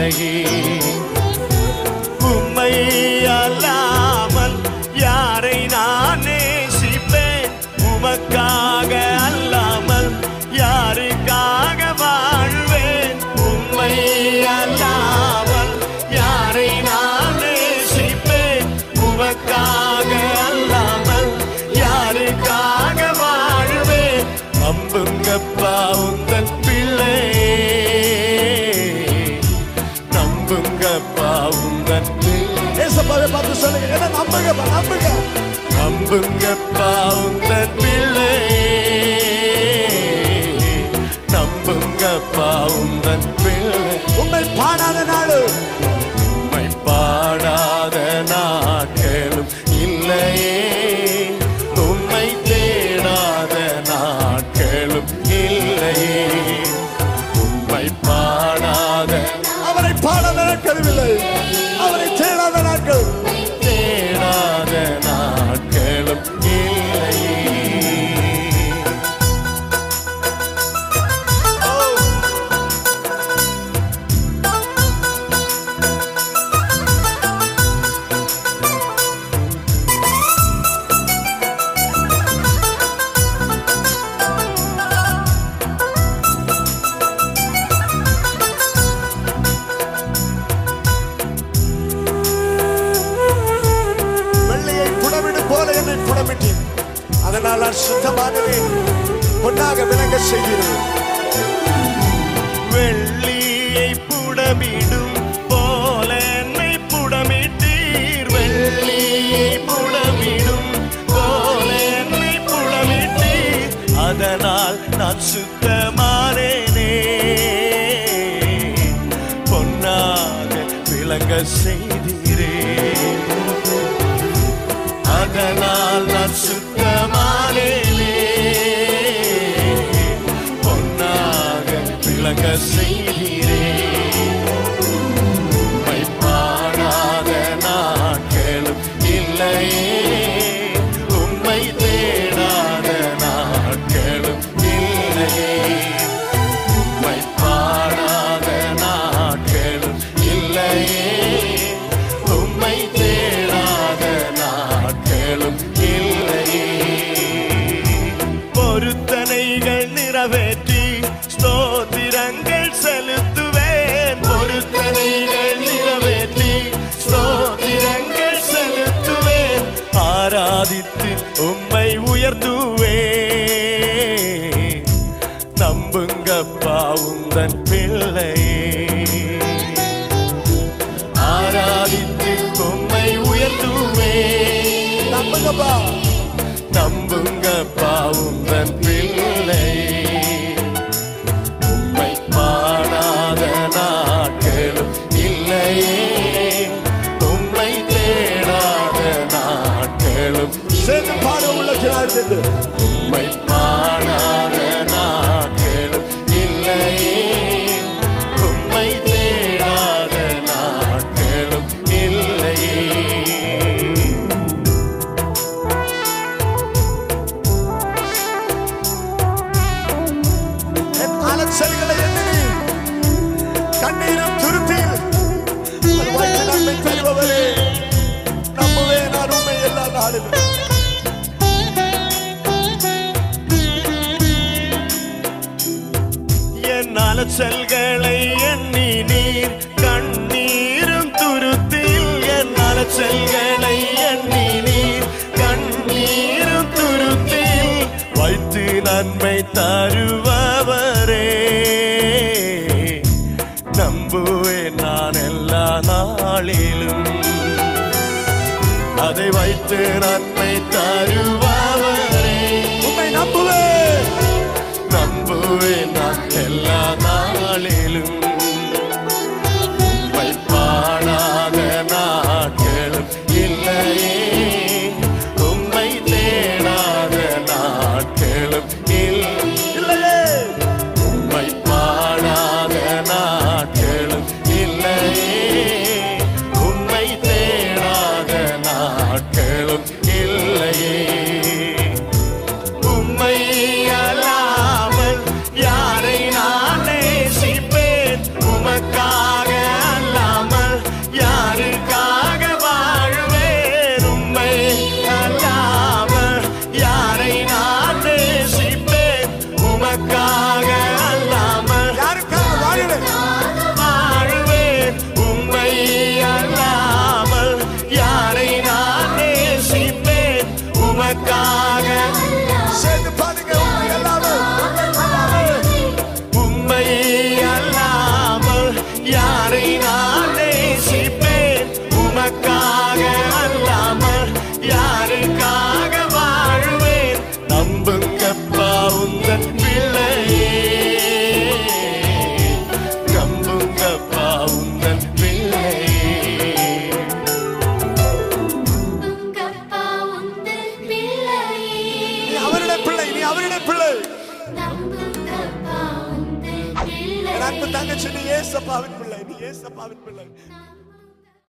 இல்லையே உம்மை அல்லாமல் யாரை நான் நேசிப்பேன் உமக்காக அல்லாமல் யாருக்காக வாழ்வேன் உம்மை அல்லாமல் யாரை நான் நேசிப்பேன் உமக்காக அல்லாமல் யாருக்காக வாழ்வேன் நம்புங்கப்பா உந்தன் பிள்ளை நம்புங்கப்பா உந்தன் பிள்ளை ஏசப்பாவை பார்த்து சொல்லுங்க என்ன நம்புங்கப்பா நம்புங்க நம்புங்கப்பா உந்தன் பிள்ளை நம்புங்கப்பா உந்தன் பிள்ளை உண்மை பாடாத நாடு உம்மை பாடாத நாட்களும் இல்லையே உம்மை தேடாத நாட்களும் இல்லையே உம்மை பாடாத அவரை பாடாத நாட்கள் இல்லை அவரை தேடாத நாட்கள் தேடாத நாட்களும் இல்லையே வெள்ளையை புடமிடு போல என்னை புடமிட்டேன் அதனால் நான் சுத்தமானவேன் பொன்னாக விளங்க செய்கிறேன் வெள்ளியை புடமிடும் போல என்னை புடமிட்டீர் வெள்ளியை புடமிடும் போல என்னை புடமிட்டீர் அதனால் நான் சுத்தமானேனே பொன்னாக விளங்க செய்தீரே அதனால் நான் சுத்தமானேனே பொன்னாக விளங்க செய்தீரே உம்மை பாடாத நாட்களும் இல்லையே உம்மை தேடாத நாட்களும் இல்லையே உம்மை பாடாத நாட்களும் இல்லையே உம்மை தேடாத நாட்களும் இல்லையே பொருத்தனைகள் நிறைவேற்றி ஸ்தோத்திரங்கள் செலுத்துவேன் பொருத்தனைகள் நிறைவேற்றி ஸ்தோத்திரங்கள் செலுத்துவேன் ஆராதித்து உம்மை உயர்த்துவேன் நம்புங்கப்பா உந்தன் பிள்ளையே ஆராதித்து உம்மை உயர்த்துவேன் நம்புங்கப்பா நம்புங்கப்பா உந்தன் பிள்ளை உம்மை பாடாத நாட்களும் இல்லையே உம்மை தேடாத நாட்களும் சேர்ந்து பாட உள்ளத்தினால் சென்று உம்மை பாடாத நாட்களும் இல்லையே உம்மை தேடாத நாட்களும் இல்லையே என் அலச்சல்களை எண்ணி கண்ணீரும் துருத்தியில் அது வாய்க்கு நன்மை தருபவரே நம்புவே நான் உண்மை எல்லா நாளிலும் என் அலச்சல்களை எண்ணி நீர் கண்ணீரும் துருத்தில் என் அலச்சல்களை எண்ணி நீர் கண்ணீரும் துருத்தில் வைத்து நன்மை தருபவரே நம்புவேன் நான் எல்லா நாளிலும் அதை வைத்து நன்மை தருபவரே உண்மை நம்புவே நம்புவேன் நான் எல்லா நாளிலும் உம்மை பாடாத நாட்களும் இல்லையே உம்மை தேடாத நாட்களும் இல்லை இல்லையே உம்மை பாடாத நாட்களும் இல்லையே உம்மை தேடாத நாட்களும் இல்லையே அவருடைய பிள்ளை நம்புங்கப்பா உந்தன் என் அன்பு பிள்ளை தங்கச்சி நீ ஏசப்பாவின் பிள்ளை நீ ஏசப்பாவின் பிள்ளை